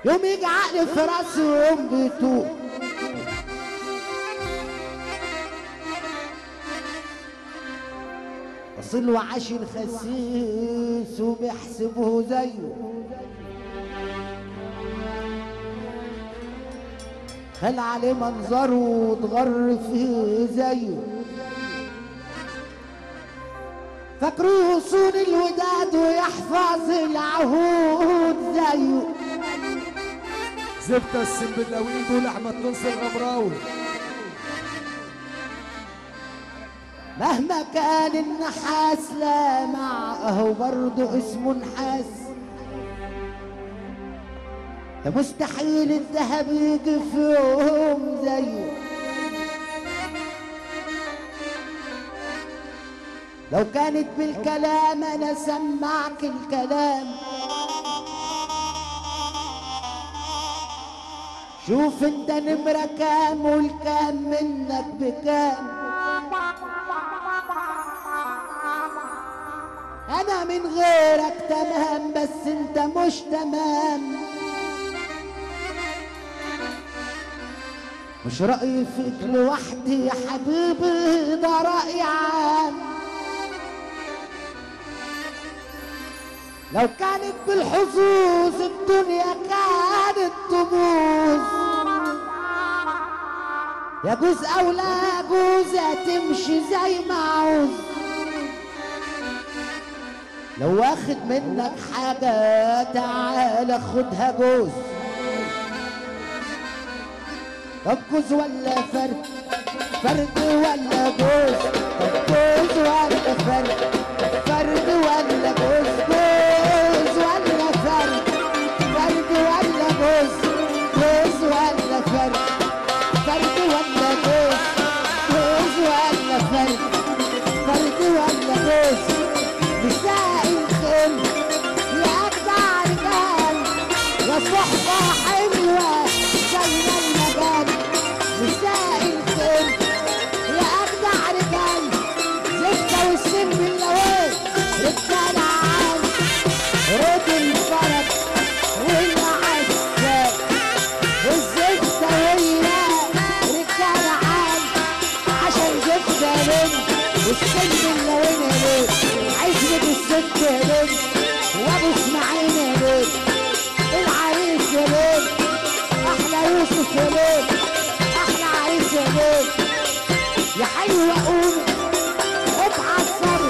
يوم يجي عقل في راسي ويوم بيتوه أصل وعاش الخسيس وبيحسبه زيه خل عليه منظره وتغر فيه زيه فاكروه صون الوداد ويحفظ العهود زيه زفت السنبلاوي دول احمد نصر الغمراوي مهما كان النحاس لا معه برضه اسمه نحاس ده مستحيل الذهب يجي في يوم زيه لو كانت بالكلام انا سمعك الكلام شوف انت نمرة كام والكام منك بكام انا من غيرك تمام بس انت مش تمام مش رأيي فيك لوحدي يا حبيبي ده رأي عام لو كانت بالحظوظ الدنيا كانت تبوظ يجوز او لا يجوز هتمشي زي ما عاوز لو واخد منك حاجة تعال خدها جوز طب جوز ولا فرد فرد ولا جوز طب جوز ولا فرد فرد ولا جوز جوز ولا فرد فرد ولا جوز جوز ولا فرد فرد ولا جوز جوز ولا فرد فرد ولا جوز مساء الخير يا أجدع رجال يا صحبة حلوة زي المجال مساء الخير يا أجدع رجال زفة والسن باللوين رجال عال رد الفرج والمعسل والزفة ويا رجال عال عشان زفة بنت والسن باللوين ليه عزبة الست ليه وابو اسماعيل ليه العريس ليه احلى يوسف ليه احلى عريس ليه يا حلوة قومي اتعصبي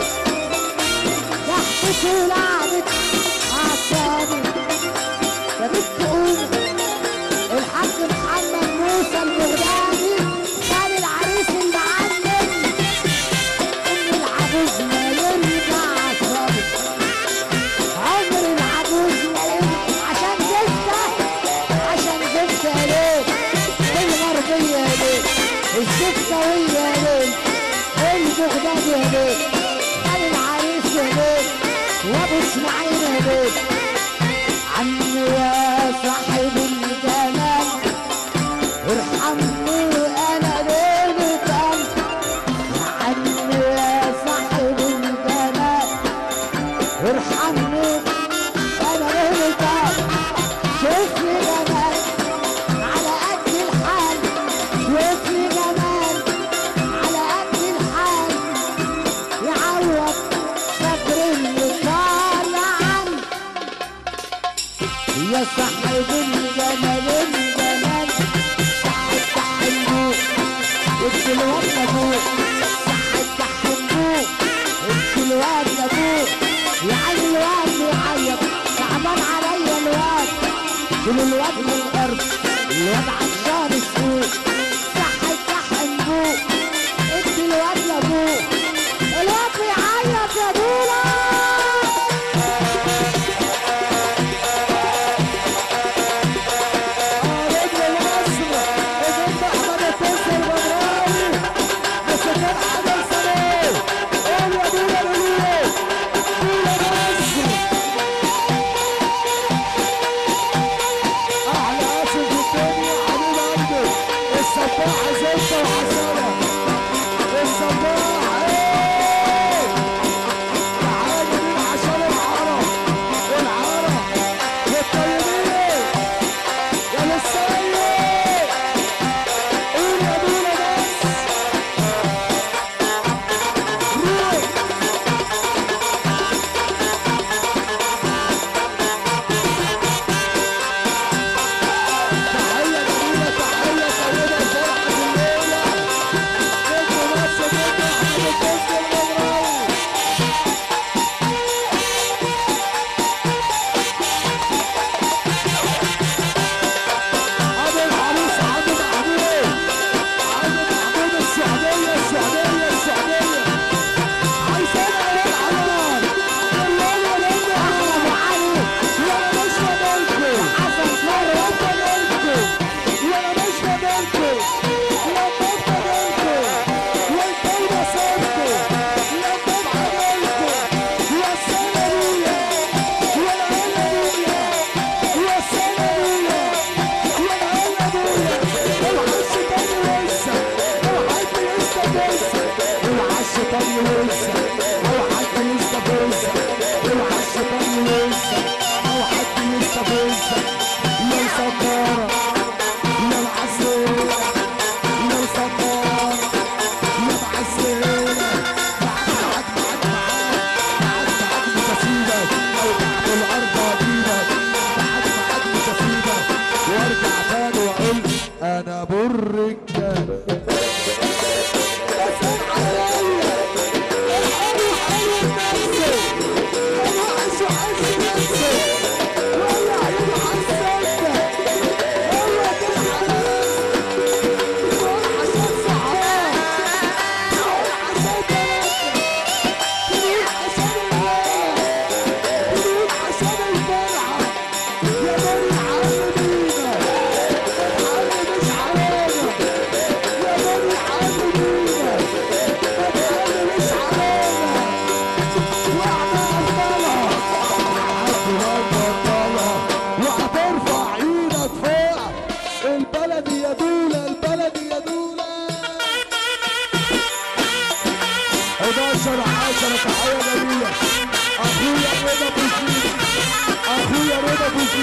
ضحكتي ولعبت اعصابي يا بنت قومي الحاج محمد موسى البغدادي كان العريس المعلم ان العجوز ما يرجع صبي عمر العجوز ما يرجع عشان زفته عشان زفته ليه الغربيه ليه الزفته ويا ليه البغدادي ليه قال العريس ليه وابو اسماعيل ليه عمي يا صاحب الجمال ارحمني انا ليلة قلب عني يا صاحب الجمال ارحمني انا ليلة شوفني جمال على قد الحال شوفني جمال على قد الحال يعوض صبر اللي طالع عني يا صاحب الجمال الجمال صاحب تحلوه ادي الواد لابوه صاحب تحلوه ادي الواد لابوه يا عين الواد بيعيط صعبان عليا الواد شيل الواد من الارض الواد عطشان السوق صاحب تحلوه ادي الواد لابوه الواد بيعيط يا دولا رجل مصر وجنب احمد التوسي الغمراوي بس كان بنسى يا السكارة يا العسيلة يا السكارة يا معسلة معاك معاك معاك معاك معاك مش هسيبك لو تحت الأرض هجيبك معاك معاك مش هسيبك وارجع تاني واقول أنا أبو الرجالة وهترفع ايدك فوق البلد يا دولة البلد يا دولة 11 10 تحية جميلة اخويا رضا بوزيد اخويا رضا بوزيد